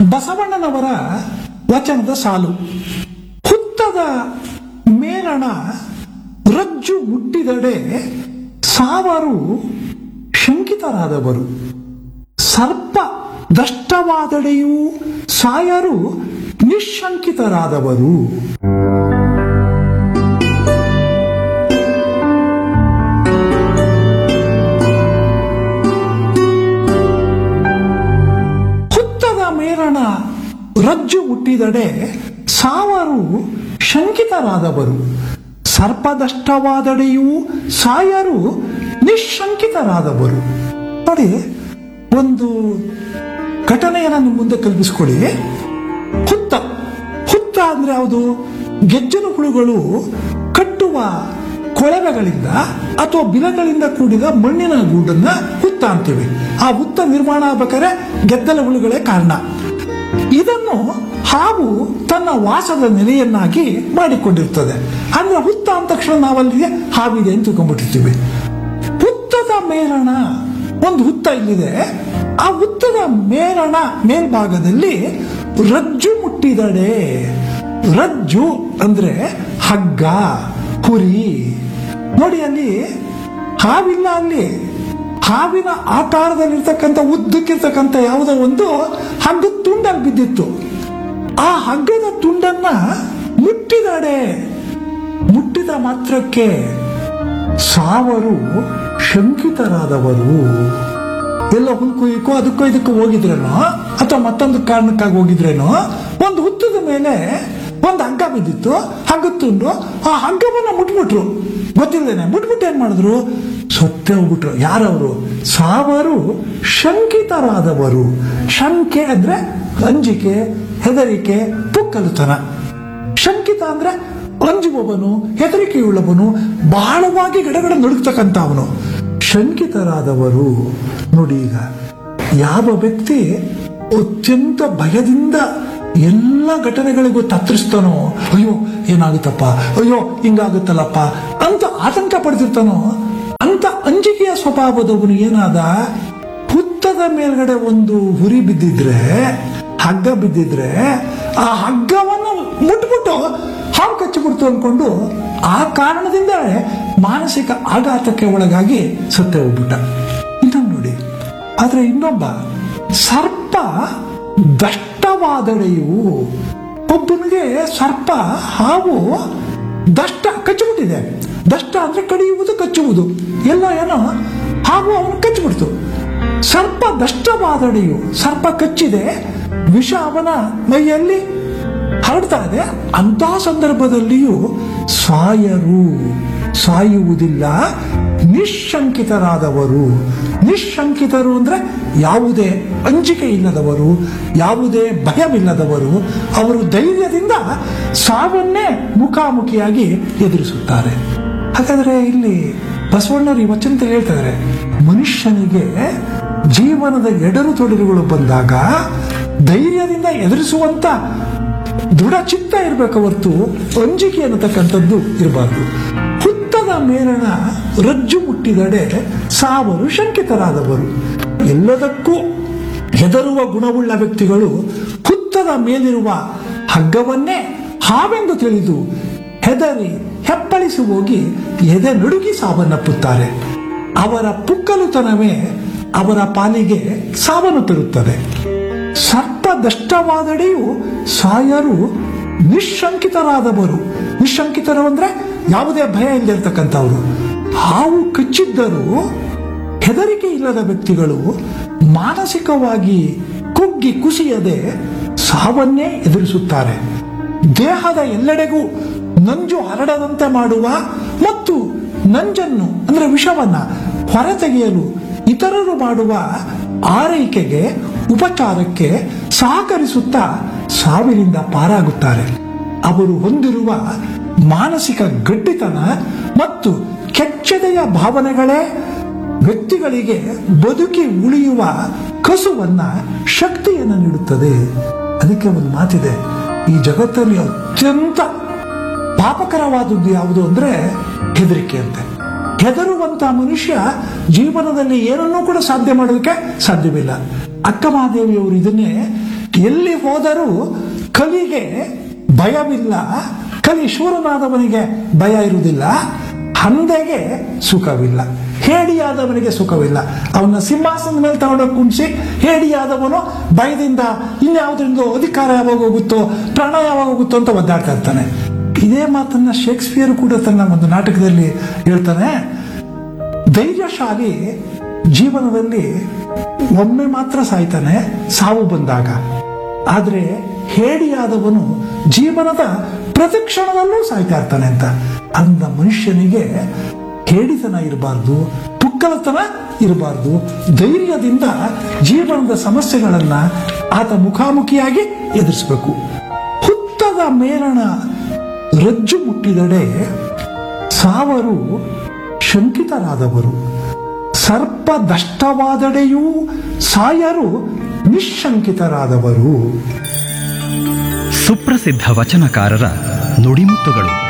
ಬಸವಣ್ಣನವರ ವಚನದ ಸಾಲು ಹುತ್ತದ ಮೇಲಣ ರಜ್ಜು ಮುಟ್ಟಿದಡೆ ಸಾವರು ಶಂಕಿತರಾದವರು ಸರ್ಪ ದಷ್ಟವಾದಡೆಯೂ ಸಾಯರು ನಿಶಂಕಿತರಾದವರು ಹುತ್ತದ ಮೇಲಣ ರಜ್ಜು ಮುಟ್ಟಿದಡೆ ಸಾವರು ಶಂಕಿತರಾದವರು ಸರ್ಪದಷ್ಟವಾದಡೆಯೂ ಸಾಯರು ನಿಶಂಕಿತರಾದವರು ನೋಡಿ ಒಂದು ಘಟನೆಯನ್ನು ನಿಮ್ಮ ಮುಂದೆ ಕಲ್ಪಿಸ್ಕೊಳ್ಳಿ ಹುತ್ತ ಹುತ್ತ ಅಂದ್ರೆ ಯಾವುದು ಗೆಜ್ಜಲು ಹುಳುಗಳು ಕಟ್ಟುವ ಕೊಳವೆಗಳಿಂದ ಅಥವಾ ಬಿಲಗಳಿಂದ ಕೂಡಿದ ಮಣ್ಣಿನ ಗೂಡನ್ನ ಹುತ್ತ ಅಂತೀವಿ ಆ ಹುತ್ತ ನಿರ್ಮಾಣ ಆಗ್ಬೇಕಾದ್ರೆ ಗೆದ್ದಲ ಹುಳುಗಳೇ ಕಾರಣ ಇದನ್ನು ಹಾವು ತನ್ನ ವಾಸದ ನೆಲೆಯನ್ನಾಗಿ ಮಾಡಿಕೊಂಡಿರ್ತದೆ ಅಂದ್ರೆ ಹುತ್ತ ಅಂದ ತಕ್ಷಣ ನಾವಲ್ಲಿಗೆ ಹಾವಿದೆ ಅಂತ ತಿಳ್ಕೊಂಡ್ಬಿಟ್ಟಿರ್ತೀವಿ ಹುತ್ತದ ಮೇಲಣ ಒಂದು ಹುತ್ತ ಇಲ್ಲಿದೆ ಆ ಹುತ್ತದ ಮೇಲಣ ಮೇಲ್ಭಾಗದಲ್ಲಿ ರಜ್ಜು ಮುಟ್ಟಿದಡೆ ರಜ್ಜು ಅಂದ್ರೆ ಹಗ್ಗ ಕುರಿ ನೋಡಿ ಅಲ್ಲಿ ಹಾವಿಲ್ಲ ಅಲ್ಲಿ ಹಾವಿನ ಆಕಾರದಲ್ಲಿರ್ತಕ್ಕಂಥ ಉದ್ದಕ್ಕಿರ್ತಕ್ಕಂಥ ಯಾವುದೋ ಒಂದು ಹಗ್ಗದ ತುಂಡಲ್ಲಿ ಬಿದ್ದಿತ್ತು ಆ ಹಗ್ಗದ ತುಂಡನ್ನ ಮುಟ್ಟಿದಡೆ ಮುಟ್ಟಿದ ಮಾತ್ರಕ್ಕೆ ಸಾವರು ಶಂಕಿತರಾದವರು ಎಲ್ಲ ಹುಲ್ಕುಯ್ಯಕ್ಕೋ ಅದಕ್ಕೋ ಇದಕ್ಕೋ ಹೋಗಿದ್ರೇನೋ ಅಥವಾ ಮತ್ತೊಂದು ಕಾರಣಕ್ಕಾಗಿ ಹೋಗಿದ್ರೇನೋ ಒಂದು ಹುತ್ತದ ಮೇಲೆ ಒಂದು ಹಗ್ಗ ಬಿದ್ದಿತ್ತು ಹಗ್ಗ ತುಂಡು ಆ ಹಗ್ಗವನ್ನ ಮುಟ್ಬಿಟ್ರು ಗೊತ್ತಿಲ್ಲದೇನೆ ಮುಟ್ಬಿಟ್ಟು ಏನ್ ಮಾಡಿದ್ರು ಸೊತ್ತೆ ಹೋಗ್ಬಿಟ್ರು ಯಾರವರು ಸಾವರು ಶಂಕಿತರಾದವರು ಶಂಕೆ ಅಂದ್ರೆ ಅಂಜಿಕೆ ಹೆದರಿಕೆ ಪುಕ್ಕಲುತನ ಶಂಕಿತ ಅಂದ್ರೆ ಅಂಜುವವನು ಹೆದರಿಕೆಯುಳ್ಳವನು ಬಹಳವಾಗಿ ಗಡಗಡ ನಡುಕ್ತಕ್ಕಂಥ ಅವನು ಶಂಕಿತರಾದವರು ನೋಡಿ ಈಗ ಯಾವ ವ್ಯಕ್ತಿ ಅತ್ಯಂತ ಭಯದಿಂದ ಎಲ್ಲ ಘಟನೆಗಳಿಗೂ ತತ್ತರಿಸ್ತಾನೋ ಅಯ್ಯೋ ಏನಾಗುತ್ತಪ್ಪ ಅಯ್ಯೋ ಹಿಂಗಾಗುತ್ತಲ್ಲಪ್ಪ ಅಂತ ಆತಂಕ ಪಡ್ತಿರ್ತಾನೋ ಅಂತ ಅಂಜಿಕೆಯ ಸ್ವಭಾವದವನು ಏನಾದ ಹುತ್ತದ ಮೇಲ್ಗಡೆ ಒಂದು ಹುರಿ ಬಿದ್ದಿದ್ರೆ ಹಗ್ಗ ಬಿದ್ದಿದ್ರೆ ಆ ಹಗ್ಗವನ್ನು ಮುಟ್ಬಿಟ್ಟು ಹಾವು ಕಚ್ಚಿಬಿಡ್ತು ಅನ್ಕೊಂಡು ಆ ಕಾರಣದಿಂದ ಮಾನಸಿಕ ಆಘಾತಕ್ಕೆ ಒಳಗಾಗಿ ಸತ್ತೇ ಹೋಗ್ಬಿಟ್ಟ ಇನ್ನೊಂದು ನೋಡಿ ಆದ್ರೆ ಇನ್ನೊಬ್ಬ ಸರ್ಪ ದಷ್ಟವಾದಡೆಯು ಒಬ್ಬನಿಗೆ ಸರ್ಪ ಹಾವು ದಷ್ಟ ಕಚ್ಚಿಬಿಟ್ಟಿದೆ ದಷ್ಟ ಅಂದ್ರೆ ಕಡಿಯುವುದು ಕಚ್ಚುವುದು ಎಲ್ಲ ಏನೋ ಹಾವು ಅವನು ಕಚ್ಚಿಬಿಡ್ತು ಸರ್ಪ ದಷ್ಟವಾದಡೆಯು ಸರ್ಪ ಕಚ್ಚಿದೆ ವಿಷ ಅವನ ಮೈಯಲ್ಲಿ ಹರಡ್ತಾ ಇದೆ ಅಂತಹ ಸಂದರ್ಭದಲ್ಲಿಯೂ ಸಾಯರು ಸಾಯುವುದಿಲ್ಲ ನಿಶಂಕಿತರಾದವರು ನಿಶಂಕಿತರು ಅಂದ್ರೆ ಯಾವುದೇ ಅಂಜಿಕೆ ಇಲ್ಲದವರು ಯಾವುದೇ ಭಯವಿಲ್ಲದವರು ಅವರು ಧೈರ್ಯದಿಂದ ಸಾವನ್ನೇ ಮುಖಾಮುಖಿಯಾಗಿ ಎದುರಿಸುತ್ತಾರೆ ಹಾಗಾದ್ರೆ ಇಲ್ಲಿ ಬಸವಣ್ಣರು ಈ ವಚನದಲ್ಲಿ ಹೇಳ್ತಾರೆ ಮನುಷ್ಯನಿಗೆ ಜೀವನದ ಎಡರು ತೊಡರುಗಳು ಬಂದಾಗ ಧೈರ್ಯದಿಂದ ಎದುರಿಸುವಂತ ದೃಢ ಚಿತ್ತ ಇರಬೇಕು ಹೊರತು ಅಂಜಿಕೆ ಅನ್ನತಕ್ಕಂಥದ್ದು ಇರಬಾರ್ದು ಹುತ್ತದ ಮೇಲಣ ರಜ್ಜು ಮುಟ್ಟಿದಡೆ ಸಾವರು ಶಂಕಿತರಾದವರು ಎಲ್ಲದಕ್ಕೂ ಹೆದರುವ ಗುಣವುಳ್ಳ ವ್ಯಕ್ತಿಗಳು ಹುತ್ತದ ಮೇಲಿರುವ ಹಗ್ಗವನ್ನೇ ಹಾವೆಂದು ತಿಳಿದು ಹೆದರಿ ಹೆಪ್ಪಳಿಸಿ ಹೋಗಿ ಎದೆ ನಡುಗಿ ಸಾವನ್ನಪ್ಪುತ್ತಾರೆ ಅವರ ಪುಕ್ಕಲುತನವೇ ಅವರ ಪಾಲಿಗೆ ಸಾವನ್ನು ತರುತ್ತದೆ ಸರ್ಪ ದಷ್ಟವಾದಡೆಯು ಸಾಯರು ನಿಶಂಕಿತರಾದವರು ನಿಶಂಕಿತರು ಅಂದ್ರೆ ಯಾವುದೇ ಭಯ ಇಲ್ಲದಿರ್ತಕ್ಕಂಥವ್ರು ಹಾವು ಕಚ್ಚಿದ್ದರೂ ಹೆದರಿಕೆ ಇಲ್ಲದ ವ್ಯಕ್ತಿಗಳು ಮಾನಸಿಕವಾಗಿ ಕುಗ್ಗಿ ಕುಸಿಯದೆ ಸಾವನ್ನೇ ಎದುರಿಸುತ್ತಾರೆ ದೇಹದ ಎಲ್ಲೆಡೆಗೂ ನಂಜು ಹರಡದಂತೆ ಮಾಡುವ ಮತ್ತು ನಂಜನ್ನು ಅಂದ್ರೆ ವಿಷವನ್ನ ಹೊರತೆಗೆಯಲು ಇತರರು ಮಾಡುವ ಆರೈಕೆಗೆ ಉಪಚಾರಕ್ಕೆ ಸಹಕರಿಸುತ್ತಾ ಸಾವಿನಿಂದ ಪಾರಾಗುತ್ತಾರೆ ಅವರು ಹೊಂದಿರುವ ಮಾನಸಿಕ ಗಟ್ಟಿತನ ಮತ್ತು ಕೆಚ್ಚೆದೆಯ ಭಾವನೆಗಳೇ ವ್ಯಕ್ತಿಗಳಿಗೆ ಬದುಕಿ ಉಳಿಯುವ ಕಸುವನ್ನ ಶಕ್ತಿಯನ್ನು ನೀಡುತ್ತದೆ ಅದಕ್ಕೆ ಒಂದು ಮಾತಿದೆ ಈ ಜಗತ್ತಲ್ಲಿ ಅತ್ಯಂತ ಪಾಪಕರವಾದದ್ದು ಯಾವುದು ಅಂದ್ರೆ ಹೆದರಿಕೆ ಅಂತೆ ಹೆದರುವಂತ ಮನುಷ್ಯ ಜೀವನದಲ್ಲಿ ಏನನ್ನೂ ಕೂಡ ಸಾಧ್ಯ ಮಾಡೋದಕ್ಕೆ ಸಾಧ್ಯವಿಲ್ಲ ಅಕ್ಕ ಮಹಾದೇವಿಯವರು ಇದನ್ನೇ ಎಲ್ಲಿ ಹೋದರೂ ಕಲಿಗೆ ಭಯವಿಲ್ಲ ಕಲಿ ಶೂರನಾದವನಿಗೆ ಭಯ ಇರುವುದಿಲ್ಲ ಹಂದೆಗೆ ಸುಖವಿಲ್ಲ ಹೇಡಿಯಾದವನಿಗೆ ಸುಖವಿಲ್ಲ ಅವನ ಸಿಂಹಾಸನದ ಮೇಲೆ ತಗೊಂಡೋಗಿ ಕುಣಿಸಿ ಹೇಡಿಯಾದವನು ಭಯದಿಂದ ಇನ್ಯಾವುದರಿಂದ ಅಧಿಕಾರ ಯಾವಾಗ ಹೋಗುತ್ತೋ ಪ್ರಾಣ ಯಾವಾಗ ಹೋಗುತ್ತೋ ಅಂತ ಒದ್ದಾಡ್ತಾ ಇರ್ತಾನೆ ಇದೇ ಮಾತನ್ನ ಶೇಕ್ಸ್ಪಿಯರ್ ಕೂಡ ತನ್ನ ಒಂದು ನಾಟಕದಲ್ಲಿ ಹೇಳ್ತಾನೆ ಧೈರ್ಯಶಾಲಿ ಜೀವನದಲ್ಲಿ ಒಮ್ಮೆ ಮಾತ್ರ ಸಾಯ್ತಾನೆ ಸಾವು ಬಂದಾಗ ಆದ್ರೆ ಹೇಡಿಯಾದವನು ಜೀವನದ ಪ್ರತಿ ಕ್ಷಣದಲ್ಲೂ ಸಾಯ್ತಾ ಇರ್ತಾನೆ ಅಂತ ಅಂದ ಮನುಷ್ಯನಿಗೆ ಹೇಡಿತನ ಇರಬಾರ್ದು ಪುಕ್ಕಲತನ ಇರಬಾರ್ದು ಧೈರ್ಯದಿಂದ ಜೀವನದ ಸಮಸ್ಯೆಗಳನ್ನ ಆತ ಮುಖಾಮುಖಿಯಾಗಿ ಎದುರಿಸಬೇಕು ಹುತ್ತದ ಮೇಲಣ ರಜ್ಜು ಮುಟ್ಟಿದಡೆ ಸಾವರು ಶಂಕಿತರಾದವರು ಸರ್ಪ ದಷ್ಟವಾದಡೆಯೂ ಸಾಯರು ನಿಶಂಕಿತರಾದವರು ಸುಪ್ರಸಿದ್ಧ ವಚನಕಾರರ ನುಡಿಮುತ್ತುಗಳು